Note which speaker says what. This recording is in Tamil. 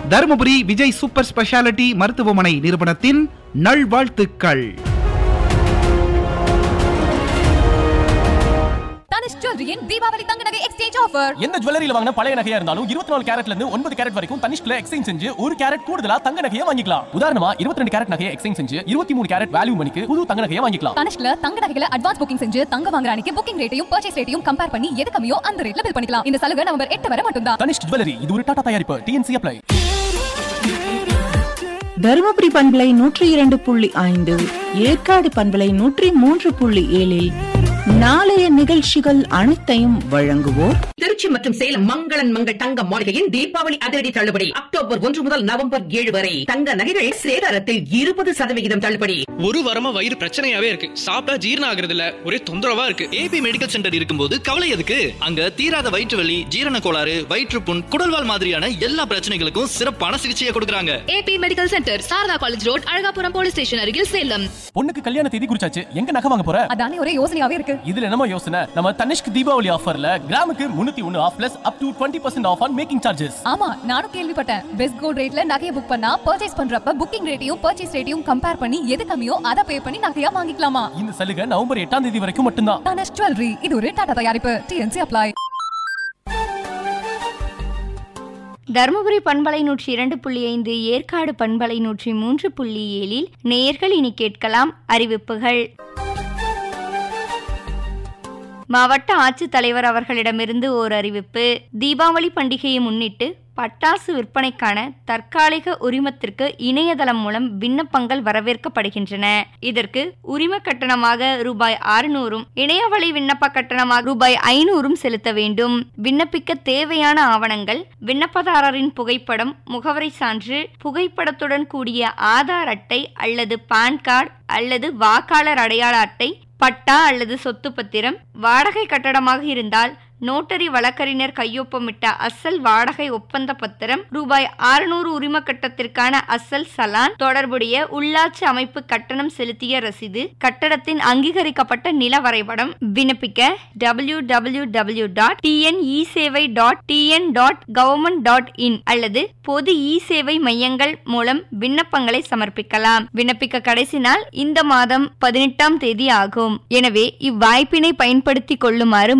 Speaker 1: தருமபுரி விஜய் சூப்பர் ஸ்பெஷாலிட்டி மருத்துவமனை நிறுவனத்தின் நல்வாழ்த்துக்கள்
Speaker 2: தனுஷ் ஜுவல்லரியின் தீபாவளி தங்க நகை எக்ஸ்சேஞ்ச் ஆஃபர்
Speaker 3: எந்த ஜுவல்லரியில வாங்கின பழைய நகையா இருந்தாலும் இருபத்தி நாலு கேரட்ல இருந்து ஒன்பது கேரட் வரைக்கும் தனிஷ்குல எக்ஸ்சேஞ்ச் செஞ்சு ஒரு கேரட் கூடுதலா தங்க நகையை வாங்கிக்கலாம் உதாரணமா இருபத்தி ரெண்டு கேரட் நகையை எக்ஸ்சேஞ்ச் செஞ்சு இருபத்தி மூணு கேரட் வேல்யூ மணிக்கு புது தங்க நகையை வாங்கிக்கலாம்
Speaker 2: தனுஷ்ல தங்க நகைகளை அட்வான்ஸ் புக்கிங் செஞ்சு தங்க வாங்குற அன்னைக்கு புக்கிங் ரேட்டையும் பர்ச்சேஸ் ரேட்டையும் கம்பேர் பண்ணி எது கம்மியோ அந்த ரேட்ல பில் பண்ணிக்கலாம் இந்த சலுகை நவம்பர் எட்டு வரை மட்டும்தான்
Speaker 3: தனிஷ் ஜுவல்லரி இது ஒரு டாடா தயாரிப்பு டிஎன்சி அப்ளை
Speaker 4: தருமபுரி பண்பலை நூற்றி இரண்டு புள்ளி ஐந்து ஏற்காடு பண்பலை நூற்றி மூன்று புள்ளி ஏழில் நாளைய நிகழ்ச்சிகள் அனைத்தையும் வழங்குவோர்
Speaker 5: திருச்சி மற்றும் சேலம் மங்களன் மங்கள் தங்க மாளிகையின் தீபாவளி அதிரடி தள்ளுபடி அக்டோபர் ஒன்று முதல் நவம்பர் ஏழு வரை தங்க நகைகள் சேதாரத்தில் இருபது சதவிகிதம் தள்ளுபடி
Speaker 6: ஒரு வாரமா வயிறு பிரச்சனையாவே இருக்கு சாப்பிட்டா ஜீரணம் ஆகுறது இல்ல ஒரே தொந்தரவா இருக்கு
Speaker 7: ஏபி மெடிக்கல் சென்டர் இருக்கும்போது கவலை எதுக்கு அங்க தீராத வயிற்று வலி ஜீரண கோளாறு வயிற்றுப்புண் குடல்வால் மாதிரியான எல்லா பிரச்சனைகளுக்கும் சிறப்பான சிகிச்சையை கொடுக்கறாங்க
Speaker 8: A B medical centre Sarada college road Alagapuram police station அருகில் சேலம்
Speaker 3: பொண்ணுக்கு கல்யாண தேதி குறிச்சாச்சு எங்க நகை வாங்க போற
Speaker 2: அதானே ஒரே யோசனையாவே இருக்கு
Speaker 3: இதுல என்னமோ யோசனை நம்ம தனிஷ்க் தீபாவளி ஆஃபர்ல கிராமுக்கு முன்னூத்தி ஒன்னு off plus up to twenty percent off on making charges
Speaker 2: ஆமா நானும் கேள்விப்பட்டேன் பெஸ்ட் கோல்ட் ரேட்ல நகையை புக் பண்ணா பர்ச்சேஸ் பண்றப்ப புக்கிங் ரேட்டையும் பர்ச்சேஸ் ரேட்டையும் கம்பேர் பண்ணி எது கம்மியோ அதை பே பண்ணி நகையா வாங்கிக்கலாமா
Speaker 3: இந்த சலுகை நவம்பர் எட்டாம் தேதி வரைக்கும் மட்டும்தான்
Speaker 2: தனுஷ் ஜுவல்லரி இது ஒரு டாடா தயாரிப்பு டிஎன்சி அப்ளை
Speaker 9: தருமபுரி பண்பலை நூற்றி இரண்டு புள்ளி ஐந்து ஏற்காடு பண்பலை நூற்றி மூன்று புள்ளி ஏழில் நேயர்கள் இனி கேட்கலாம் அறிவிப்புகள் மாவட்ட ஆட்சித்தலைவர் அவர்களிடமிருந்து ஓர் அறிவிப்பு தீபாவளி பண்டிகையை முன்னிட்டு பட்டாசு விற்பனைக்கான தற்காலிக உரிமத்திற்கு இணையதளம் மூலம் விண்ணப்பங்கள் வரவேற்கப்படுகின்றன இதற்கு உரிம கட்டணமாக ரூபாய் அறுநூறும் இணையவழி விண்ணப்ப கட்டணமாக ரூபாய் ஐநூறும் செலுத்த வேண்டும் விண்ணப்பிக்க தேவையான ஆவணங்கள் விண்ணப்பதாரரின் புகைப்படம் முகவரி சான்று புகைப்படத்துடன் கூடிய ஆதார் அட்டை அல்லது பான் கார்டு அல்லது வாக்காளர் அடையாள அட்டை பட்டா அல்லது சொத்து பத்திரம் வாடகை கட்டடமாக இருந்தால் நோட்டரி வழக்கறிஞர் கையொப்பமிட்ட அசல் வாடகை ஒப்பந்த பத்திரம் ரூபாய் அறுநூறு உரிம கட்டத்திற்கான அசல் சலான் தொடர்புடைய உள்ளாட்சி அமைப்பு கட்டணம் செலுத்திய ரசீது கட்டடத்தின் அங்கீகரிக்கப்பட்ட நில வரைபடம் விண்ணப்பிக்க W W W dot T N e சேவை dot T N dot government dot in அல்லது பொது இ சேவை மையங்கள் மூலம் விண்ணப்பங்களை சமர்ப்பிக்கலாம் விண்ணப்பிக்க கடைசி நாள் இந்த மாதம் பதினெட்டாம் தேதி ஆகும் எனவே இவ்வாய்ப்பினை பயன்படுத்திக் கொள்ளுமாறு